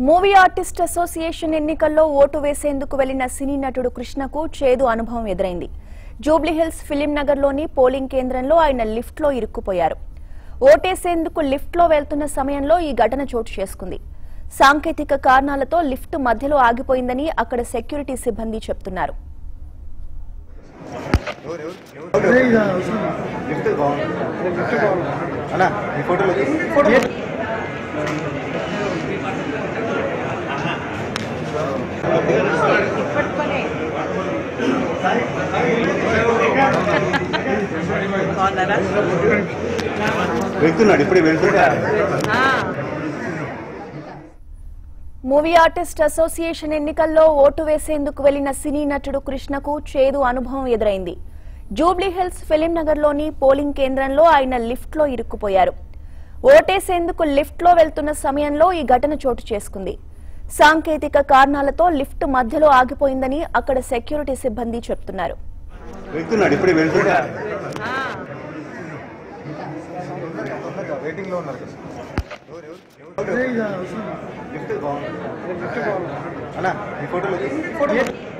movie artist association ఎన్నికల్లో ఓటు వేసేందుకు వెళ్లిన సినీ నటుడు కృష్ణకు చేదు అనుభవం ఎదురైంది జూబ్లీహిల్స్ ఫిలిం నగర్లోని పోలింగ్ కేంద్రంలో ఆయన లిఫ్ట్లో ఇరుక్కుపోయారు ఓటేసేందుకు లిఫ్ట్లో వెళ్తున్న సమయంలో ఈ ఘటన చోటు చేసుకుంది సాంకేతిక కారణాలతో లిఫ్ట్ మధ్యలో ఆగిపోయిందని అక్కడ సెక్యూరిటీ సిబ్బంది చెప్తున్నారు లిఫ్ట్ బాగుంది అన్నా ఈ ఫోటోలో బాగున్నారా వెళ్తున్నాడు ఇప్పుడే వెళ్తుంటే మూవీ ఆర్టిస్ట్ అసోసియేషన్ ఎన్నికల్లో ఓటు వేసేందుకు వెళ్లిన సినీ నటుడు కృష్ణకు చేదు అనుభవం ఎదురైంది జూబ్లీహిల్స్ ఫిలిం నగర్లోని పోలింగ్ కేంద్రంలో ఆయన లిఫ్ట్లో ఇరుక్కుపోయారు ఓటేసేందుకు లిఫ్ట్లో వెళ్తున్న సమయంలో ఈ ఘటన చోటు చేసుకుంది సాంకేతిక కారణాలతో లిఫ్ట్ మధ్యలో ఆగిపోయిందని అక్కడ సెక్యూరిటీ సిబ్బంది చెప్తున్నారు వెళ్తున్నాడు ఇప్పుడే వెళ్తుంటే వెయిటింగ్ లో ఉన్నారు లిఫ్ట్ బాగుంది అన్నా ఈ ఫోటోలో